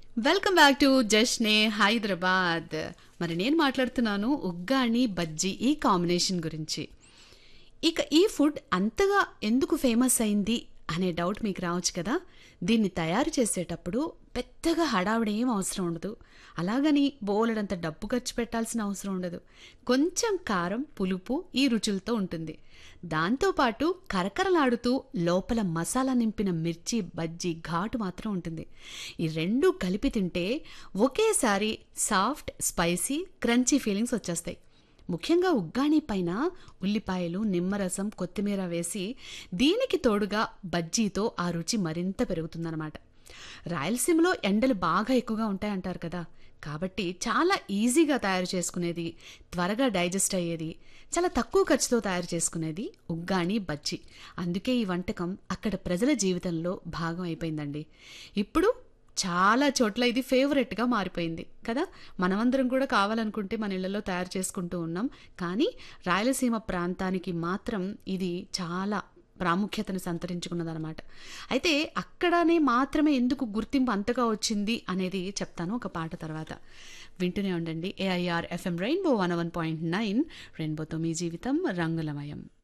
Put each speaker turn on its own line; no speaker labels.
welcome back to Jashne Hyderabad మరి నేను మాట్లాడుతున్నాను ఉగ్గాని బజ్జీ ఈ కాంబినేషన్ గురించి ఇక ఈ ఫుడ్ అంతగా ఎందుకు ఫేమస్ అయింది అనే డౌట్ మీకు రావచ్చు కదా దీన్ని తయారు చేసేటప్పుడు పెద్దగా హడావిడి ఏం అవసరం ఉండదు అలాగని బోలెడంత డబ్బు ఖర్చు పెట్టాల్సిన అవసరం ఉండదు కొంచెం కారం పులుపు ఈ రుచులతో ఉంటుంది దాంతోపాటు కరకరలాడుతూ లోపల మసాలా నింపిన మిర్చి బజ్జీ ఘాటు మాత్రం ఉంటుంది ఈ రెండు కలిపి తింటే ఒకేసారి సాఫ్ట్ స్పైసీ క్రంచీ ఫీలింగ్స్ వచ్చేస్తాయి ముఖ్యంగా ఉగ్గాని పైన ఉల్లిపాయలు నిమ్మరసం కొత్తిమీర వేసి దీనికి తోడుగా బజ్జీతో ఆ రుచి మరింత పెరుగుతుందన్నమాట రాయలసీమలో ఎండలు బాగా ఎక్కువగా ఉంటాయంటారు కదా కాబట్టి చాలా ఈజీగా తయారు చేసుకునేది త్వరగా డైజెస్ట్ అయ్యేది చాలా తక్కువ ఖర్చుతో తయారు చేసుకునేది ఉగ్గాని బజ్జీ అందుకే ఈ వంటకం అక్కడ ప్రజల జీవితంలో భాగం అయిపోయిందండి ఇప్పుడు చాలా చోట్ల ఇది ఫేవరెట్గా మారిపోయింది కదా మనమందరం కూడా కావాలనుకుంటే మన ఇళ్లలో తయారు చేసుకుంటూ ఉన్నాం కానీ రాయలసీమ ప్రాంతానికి మాత్రం ఇది చాలా ప్రాముఖ్యతను సంతరించుకున్నదనమాట అయితే అక్కడనే మాత్రమే ఎందుకు గుర్తింపు అంతగా వచ్చింది అనేది చెప్తాను ఒక పాట తర్వాత వింటూనే ఉండండి AIR FM rainbow one one point nine రెయిన్బోతో మీ జీవితం రంగులమయం